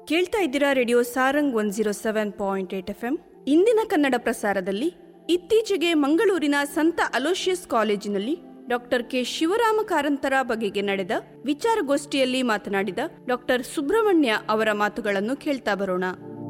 ಕೇಳ್ತಾ ಇದ್ದೀರಾ radio Sarang one zero seven point eight F M ಇಂದಿನ ಕನ್ನಡ ಪ್ರಸಾರದಲ್ಲಿ ಇತ್ತೀಚೆಗೆ ಮಂಗಳೂರಿನ ಸಂತ ಅಲೋಷಿಯಸ್ ಕಾಲೇಜಿನಲ್ಲಿ ಡಾಕ್ಟರ್ ಕೆ ಶಿವರಾಮ ಕಾರಂತರ ಬಗೆಗೆ ನಡೆದ ವಿಚಾರಗೋಷ್ಠಿಯಲ್ಲಿ ಮಾತನಾಡಿದ ಡಾಕ್ಟರ್ ಸುಬ್ರಹ್ಮಣ್ಯ ಅವರ ಮಾತುಗಳನ್ನು ಕೇಳ್ತಾ ಬರೋಣ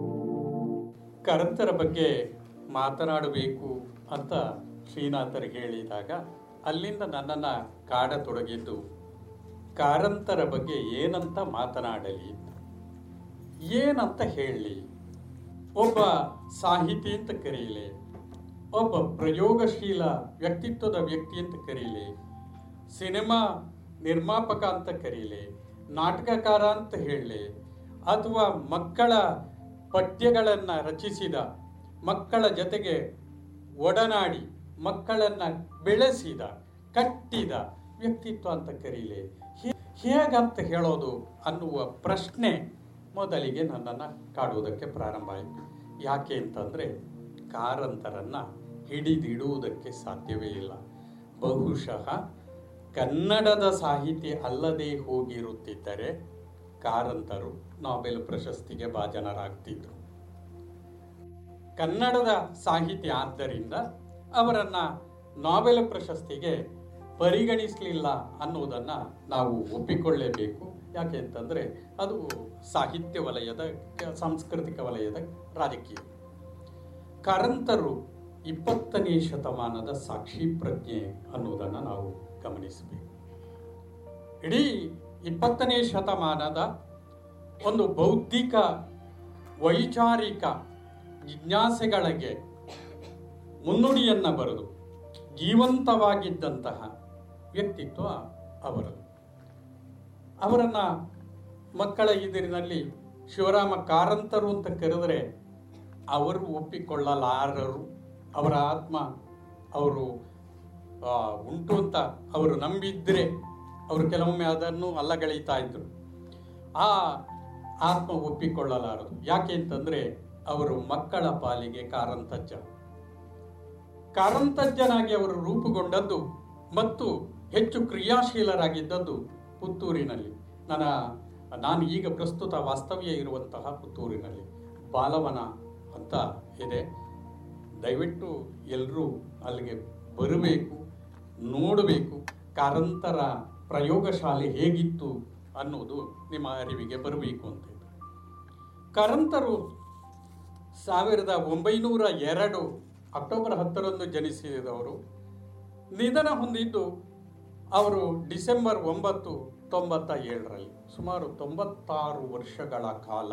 ಕರಂತರ ಬಗ್ಗೆ ಮಾತನಾಡಬೇಕು ಅಂತ ಶ್ರೀನಾಥರು ಹೇಳಿದಾಗ ಅಲ್ಲಿಂದ ನನ್ನನ್ನು ಕಾಡತೊಡಗಿದ್ದು ಕಾರಂತರ ಬಗ್ಗೆ ಏನಂತ ಮಾತನಾಡಲಿ ಅಂತ. ಏನಂತ ಹೇಳಲಿ ಒಬ್ಬ ಸಾಹಿತಿ ಅಂತ ಕರೀಲಿ ಒಬ್ಬ ಪ್ರಯೋಗಶೀಲ ವ್ಯಕ್ತಿತ್ವದ ವ್ಯಕ್ತಿ ಅಂತ ಕರೀಲಿ ಸಿನಿಮಾ ನಿರ್ಮಾಪಕ ಅಂತ ಕರೀಲಿ ನಾಟಕಕಾರ ಅಂತ ಹೇಳಲಿ ಅಥವಾ ಮಕ್ಕಳ ಪಠ್ಯಗಳನ್ನು ರಚಿಸಿದ ಮಕ್ಕಳ ಜೊತೆಗೆ ಒಡನಾಡಿ ಮಕ್ಕಳನ್ನು ಬೆಳೆಸಿದ ಕಟ್ಟಿದ ವ್ಯಕ್ತಿತ್ವ ಅಂತ ಕರೀಲಿ ಹೇ- ಹೇಗಂತ ಹೇಳೋದು ಅನ್ನುವ ಪ್ರಶ್ನೆ ಮೊದಲಿಗೆ ನನ್ನನ್ನು ಕಾಡುವುದಕ್ಕೆ ಪ್ರಾರಂಭ ಆಯಿತು ಯಾಕೆ ಅಂತಂದರೆ ಕಾರಂತರನ್ನು ಹಿಡಿದಿಡುವುದಕ್ಕೆ ಸಾಧ್ಯವೇ ಇಲ್ಲ ಬಹುಶಃ ಕನ್ನಡದ ಸಾಹಿತಿ ಅಲ್ಲದೆ ಹೋಗಿರುತ್ತಿದ್ದರೆ ಕಾರಂತರು ನೊಬೆಲ್ ಪ್ರಶಸ್ತಿಗೆ ಭಾಜನರಾಗ್ತಿದ್ರು ಕನ್ನಡದ ಸಾಹಿತಿ ಆದ್ದರಿಂದ ಅವರನ್ನ ನೊಬೆಲ್ ಪ್ರಶಸ್ತಿಗೆ ಪರಿಗಣಿಸಲಿಲ್ಲ ಅನ್ನೋದನ್ನು ನಾವು ಒಪ್ಪಿಕೊಳ್ಳೇಬೇಕು ಯಾಕೆ ಅಂತಂದರೆ ಅದು ಸಾಹಿತ್ಯ ವಲಯದ ಕ- ಸಾಂಸ್ಕೃತಿಕ ವಲಯದ ರಾಜಕೀಯ ಕಾರಂತರು ಇಪ್ಪತ್ತನೇ ಶತಮಾನದ ಸಾಕ್ಷಿ ಪ್ರಜ್ಞೆ ಅನ್ನೋದನ್ನು ನಾವು ಗಮನಿಸಬೇಕು ಇಡೀ ಇಪ್ಪತ್ತನೇ ಶತಮಾನದ ಒಂದು ಬೌದ್ಧಿಕ ವೈಚಾರಿಕ ಜಿಜ್ಞಾಸೆಗಳಿಗೆ ಮುನ್ನುಡಿಯನ್ನು ಬರೆದು ಜೀವಂತವಾಗಿದ್ದಂತಹ ವ್ಯಕ್ತಿತ್ವ ಅವರದು ಅವರನ್ನು ಮಕ್ಕಳ ಎದುರಿನಲ್ಲಿ ಶಿವರಾಮ ಕಾರಂತರು ಅಂತ ಕರೆದರೆ ಅವರು ಒಪ್ಪಿಕೊಳ್ಳಲಾರರು ಅವರ ಆತ್ಮ ಅವರು ಆ, ಉಂಟು ಅಂತ ಅವರು ನಂಬಿದ್ರೆ ಅವರು ಕೆಲವೊಮ್ಮೆ ಅದನ್ನು ಅಲ್ಲಗಳೆಯುತ್ತಾ ಇದ್ರು ಆ ಆತ್ಮ ಒಪ್ಪಿಕೊಳ್ಳಲಾರದು ಯಾಕೆ ಅಂತಂದ್ರೆ ಅವರು ಮಕ್ಕಳ ಪಾಲಿಗೆ ಕಾರಂತಜ್ಜ ಕಾರಂತಜ್ಜನಾಗಿ ಅವರು ರೂಪುಗೊಂಡದ್ದು ಮತ್ತು ಹೆಚ್ಚು ಕ್ರಿಯಾಶೀಲರಾಗಿದ್ದದ್ದು ಪುತ್ತೂರಿನಲ್ಲಿ ನನ್ನ ನಾನು ಈಗ ಪ್ರಸ್ತುತ ವಾಸ್ತವ್ಯ ಇರುವಂತಹ ಪುತ್ತೂರಿನಲ್ಲಿ ಬಾಲವನ ಅಂತ ಇದೆ ದಯವಿಟ್ಟು ಎಲ್ಲರೂ ಅಲ್ಲಿಗೆ ಬರಬೇಕು ನೋಡಬೇಕು ಕಾರಂತರ ಪ್ರಯೋಗಶಾಲೆ ಹೇಗಿತ್ತು ಅನ್ನೋದು ನಿಮ್ಮ ಅರಿವಿಗೆ ಬರಬೇಕು ಅಂತ ಇದೆ. ಕಾರಂತರು ಸಾವಿರದ ಒಂಬೈನೂರ ಎರಡು ಅಕ್ಟೋಬರ್ ಹತ್ತರಂದು ಜನಿಸಿದವರು ನಿಧನ ಹೊಂದಿದ್ದು ಅವರು ಡಿಸೆಂಬರ್ ಒಂಬತ್ತು ತೊಂಬತ್ತ ಏಳರಲ್ಲಿ ಸುಮಾರು ತೊಂಬತ್ತಾರು ವರ್ಷಗಳ ಕಾಲ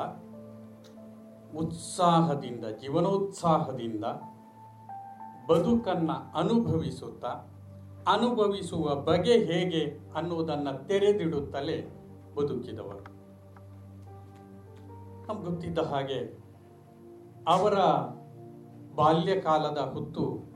ಉತ್ಸಾಹದಿಂದ ಜೀವನೋತ್ಸಾಹದಿಂದ ಬದುಕನ್ನು ಅನುಭವಿಸುತ್ತಾ ಅನುಭವಿಸುವ ಬಗೆ ಹೇಗೆ ಅನ್ನುವುದನ್ನು ತೆರೆದಿಡುತ್ತಲೇ ಬದುಕಿದವರು ನಮ್ಗೆ ಗೊತ್ತಿದ್ದ ಹಾಗೆ ಅವರ ಬಾಲ್ಯಕಾಲದ ಹೊತ್ತು